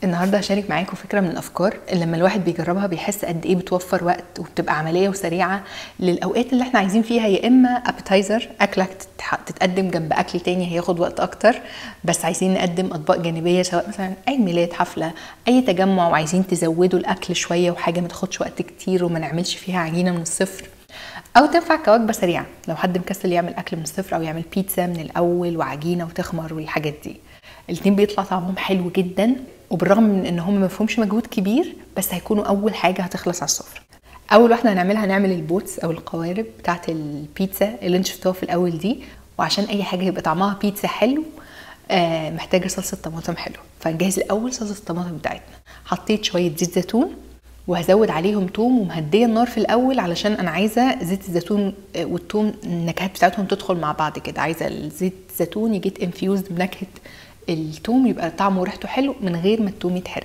النهارده هشارك معاكم فكره من الافكار اللي لما الواحد بيجربها بيحس قد ايه بتوفر وقت وبتبقى عمليه وسريعه للاوقات اللي احنا عايزين فيها يا اما ابيتايزر اكله تتح- تتقدم جنب اكل تاني هياخد وقت اكتر بس عايزين نقدم اطباق جانبيه سواء مثلا عيد ميلاد حفله اي تجمع وعايزين تزودوا الاكل شويه وحاجه ما تاخدش وقت كتير وما نعملش فيها عجينه من الصفر او تنفع كوجبه سريعه لو حد مكسل يعمل اكل من الصفر او يعمل بيتزا من الاول وعجينه وتخمر والحاجات دي الاتنين بيطلع طعمهم حلو جدا وبالرغم من ان هم ما فيهمش مجهود كبير بس هيكونوا اول حاجه هتخلص على السفره اول واحده هنعملها هنعمل البوتس او القوارب بتاعه البيتزا اللي انتوا شفتوها في الاول دي وعشان اي حاجه يبقى طعمها بيتزا حلو آه محتاجه صلصه طماطم حلوه فنجهز الاول صلصه الطماطم بتاعتنا حطيت شويه زيت زيتون وهزود عليهم توم ومهديه النار في الاول علشان انا عايزه زيت الزيتون آه، والثوم النكهات بتاعتهم تدخل مع بعض كده عايزه الزيت الزيتون يجيت انفيوزد بنكهه الثوم يبقى طعمه وريحته حلو من غير ما الثوم يتحرق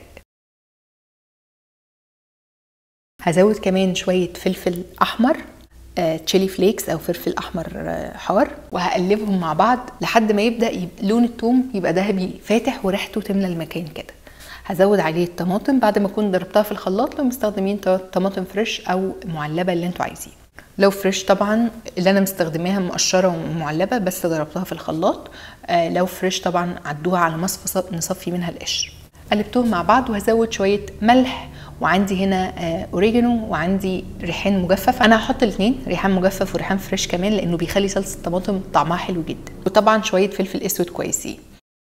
هزود كمان شويه فلفل احمر آه، تشيلي فليكس او فلفل احمر آه، حار وهقلبهم مع بعض لحد ما يبدا يب... لون الثوم يبقى ذهبي فاتح وريحته تملى المكان كده هزود عليه الطماطم بعد ما اكون ضربتها في الخلاط لو مستخدمين ط- طماطم فريش او معلبه اللي انتوا عايزين لو فريش طبعا اللي انا مستخدماها مقشره ومعلبه بس ضربتها في الخلاط آه لو فريش طبعا عدوها على مصفى ص- نصفي منها القشر قلبتهم مع بعض وهزود شويه ملح وعندي هنا آه، اوريجانو وعندي ريحان مجفف انا هحط الاثنين ريحان مجفف وريحان فريش كمان لانه بيخلي صلصه الطماطم طعمها حلو جدا وطبعا شويه فلفل اسود كويسين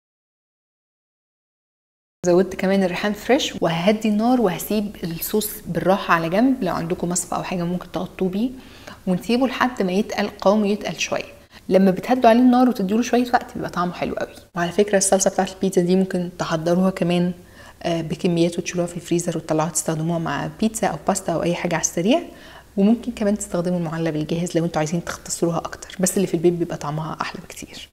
زودت كمان الريحان فريش وههدي النار وهسيب الصوص بالراحه على جنب لو عندكم مصفى او حاجه ممكن تغطوه بيه ونسيبه لحد ما يتقل قوامه يتقل شويه لما بتهدوا عليه النار وتديله شويه وقت بيبقى طعمه حلو قوي وعلى فكره الصلصه بتاعت البيتزا دي ممكن تحضروها كمان آه، بكميات وتشيلوها في الفريزر وتطلعوها تستخدموها مع بيتزا او باستا او اي حاجه على السريع وممكن كمان تستخدموا المعلب الجاهز لو انتوا عايزين تختصروها اكتر بس اللي في البيت بيبقى طعمها احلى بكتير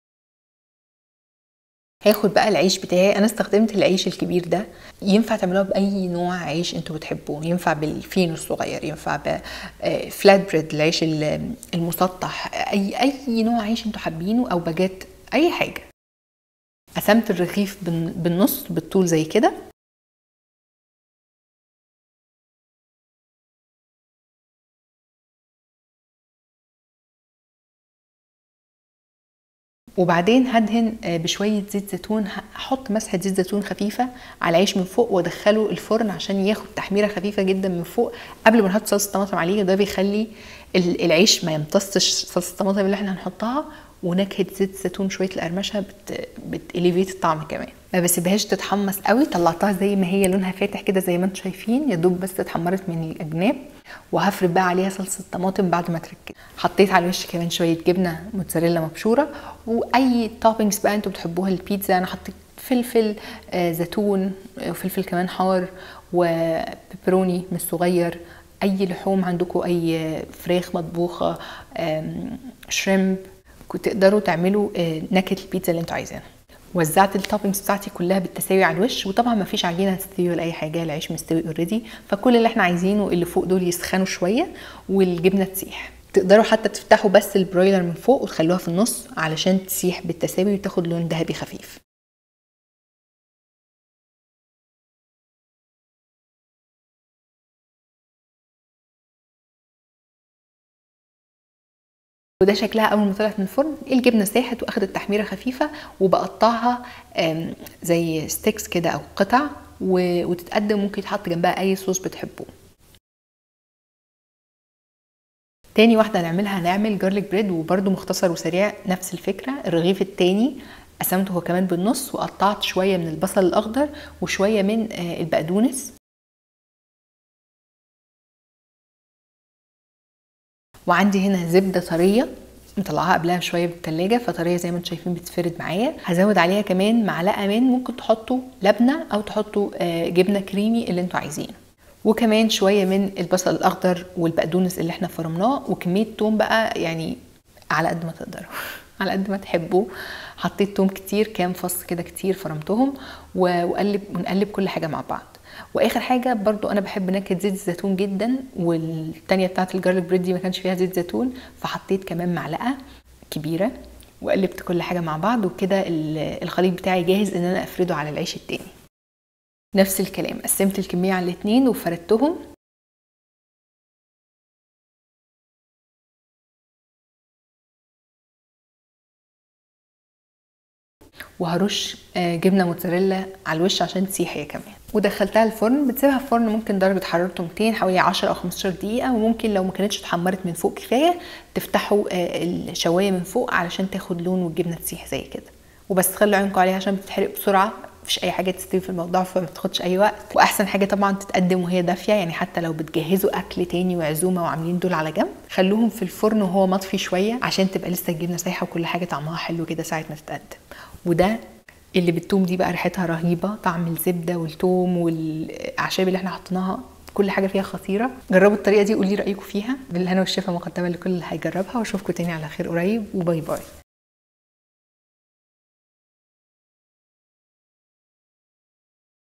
هاخد بقى العيش بتاعي انا استخدمت العيش الكبير ده ينفع تعملوها باي نوع عيش انتوا بتحبوه ينفع بالفينو الصغير ينفع بفلات بريد العيش ال- المسطح اي اي نوع عيش انتوا حابينه او باجيت اي حاجه قسمت الرغيف بال- بالنص بالطول زي كده وبعدين هدهن آه، بشويه زيت زيتون هحط مسحه زيت زيتون خفيفه على العيش من فوق وادخله الفرن عشان ياخد تحميره خفيفه جدا من فوق قبل ما نحط صلصه طماطم عليه وده بيخلي ال- العيش ما يمتصش صلصه الطماطم اللي احنا هنحطها ونكهه زيت الزيتون شويه القرمشه بت بتاليفيت الطعم كمان ما بسيبهاش تتحمص قوي طلعتها زي ما هي لونها فاتح كده زي ما انتم شايفين يا دوب بس اتحمرت من الاجناب وهفرد بقى عليها صلصه طماطم بعد ما تركز حطيت على الوش كمان شويه جبنه موتزاريلا مبشوره واي توبنجز بقى انتوا بتحبوها البيتزا انا حطيت فلفل آه، زيتون آه، وفلفل كمان حار وبيبروني من الصغير اي لحوم عندكم اي فراخ مطبوخه آم، شريمب كنتوا تقدروا تعملوا آه، نكهه البيتزا اللي انتوا عايزينها وزعت التوبنجز بتاعتي كلها بالتساوي على الوش وطبعا ما فيش عجينه هتستوي ولا اي حاجه العيش مستوي اوريدي فكل اللي احنا عايزينه اللي فوق دول يسخنوا شويه والجبنه تسيح تقدروا حتى تفتحوا بس البرويلر من فوق وتخلوها في النص علشان تسيح بالتساوي وتاخد لون ذهبي خفيف وده شكلها اول ما طلعت من الفرن الجبنه ساحت واخدت تحميره خفيفه وبقطعها آم، زي ستيكس كده او قطع و- وتتقدم ممكن يتحط جنبها اي صوص بتحبوه تاني واحده هنعملها هنعمل جارليك بريد وبرده مختصر وسريع نفس الفكره الرغيف التاني قسمته هو كمان بالنص وقطعت شويه من البصل الاخضر وشويه من آه، البقدونس وعندي هنا زبده طريه مطلعاها قبلها بشويه بالتلاجة فطريه زي ما انتم شايفين بتفرد معايا هزود عليها كمان معلقه من ممكن تحطوا لبنه او تحطوا آه، جبنه كريمي اللي انتوا عايزينه وكمان شويه من البصل الاخضر والبقدونس اللي احنا فرمناه وكميه توم بقى يعني على قد ما تقدروا على قد ما تحبوا حطيت توم كتير كام فص كده كتير فرمتهم و- وقلب ونقلب كل حاجه مع بعض واخر حاجه برضو انا بحب نكهه زيت الزيتون جدا والتانية بتاعت الجارليك بريد دي ما كانش فيها زيت زيتون فحطيت كمان معلقه كبيره وقلبت كل حاجه مع بعض وكده ال- الخليط بتاعي جاهز ان انا افرده على العيش التاني نفس الكلام قسمت الكميه على الاتنين وفردتهم وهرش آه، جبنه موتزاريلا على الوش عشان تسيح هي كمان ودخلتها الفرن بتسيبها في الفرن ممكن درجه حرارته 200 حوالي 10 او 15 دقيقه وممكن لو ما كانتش اتحمرت من فوق كفايه تفتحوا آه، الشوايه من فوق علشان تاخد لون والجبنه تسيح زي كده وبس خلوا عينكم عليها عشان بتتحرق بسرعه مفيش اي حاجه تستوي في الموضوع فما بتاخدش اي وقت واحسن حاجه طبعا تتقدم وهي دافيه يعني حتى لو بتجهزوا اكل تاني وعزومه وعاملين دول على جنب خلوهم في الفرن وهو مطفي شويه عشان تبقى لسه الجبنه سايحه وكل حاجه طعمها حلو كده ساعه ما تتقدم وده اللي بالثوم دي بقى ريحتها رهيبه طعم الزبده والثوم والاعشاب اللي احنا حطيناها كل حاجه فيها خطيره جربوا الطريقه دي قولي رايكم فيها بالهنا والشفا مقدمه لكل اللي هيجربها واشوفكم تاني على خير قريب وباي باي